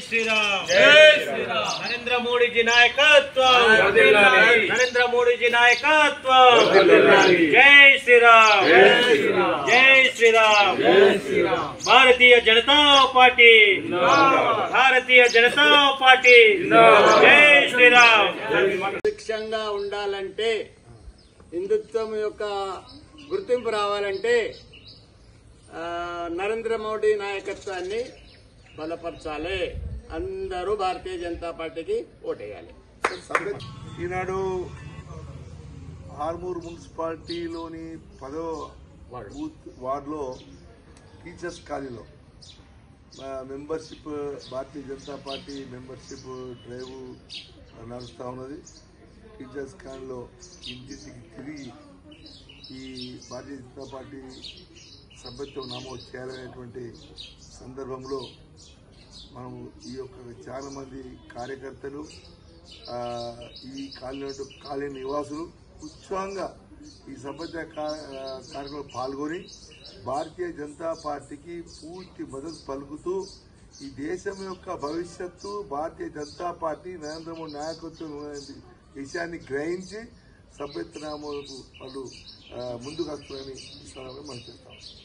శ్రీరామ్ జై శ్రీరామ్. నరేంద్ర మోడీజీ నాయకత్వం వర్ధిల్లాలి. నరేంద్ర మోడీజీ నాయకత్వం వర్ధిల్లాలి. జై శ్రీరామ్ జై శ్రీరామ్. జై శ్రీరామ్ జై శ్రీరామ్. భారతీయ జనతా పార్టీ జిందాబాద్. భారతీయ జనతా పార్టీ జిందాబాద్. జై శ్రీరామ్ సుభిక్షంగా ఉండాలంటే హిందుత్వం యొక్క గుర్తింపు రావాలంటే ఆ, నరేంద్ర మోడీ నాయకత్వాన్ని బలపరచాలి అందరూ భారతీయ జనతా పార్టీకి ఓటేయాలి ఈనాడు ఆర్మూర్ మున్సిపాలిటీలోని పదో బూత్ వార్డులో టీచర్స్ కాలనీలో మా membership Bharatiya Janata Party membership drive నడుస్తూ ఉన్నది టీచర్స్ కాలనీలో ఇంటింటికి తిరిగి ఈ భారతీయ జనతా పార్టీ సభ్యత్వం నమోదు చేయాలనేటువంటి సందర్భంలో మనం ఈ యొక్క చాలా మంది కార్యకర్తలు ఆ, ఈ కాలనీ కాలనీ నివాసులు ఉత్సాహంగా ఈ సభ్యత కా- ఆ, కార్యక్రమంలో పాల్గొని భారతీయ జనతా పార్టీకి పూర్తి మద్దతు పలుకుతూ ఈ దేశం యొక్క భవిష్యత్తు భారతీయ జనతా పార్టీ నరేంద్ర మోడీ నాయకత్వం ఉన్నటువంటి విషయాన్ని గ్రహించి సభ్యత్వ నామాలకు వాళ్ళు ఆ, ముందుకు వస్తారని ఈ సందర్భంగా మనం చెప్తాం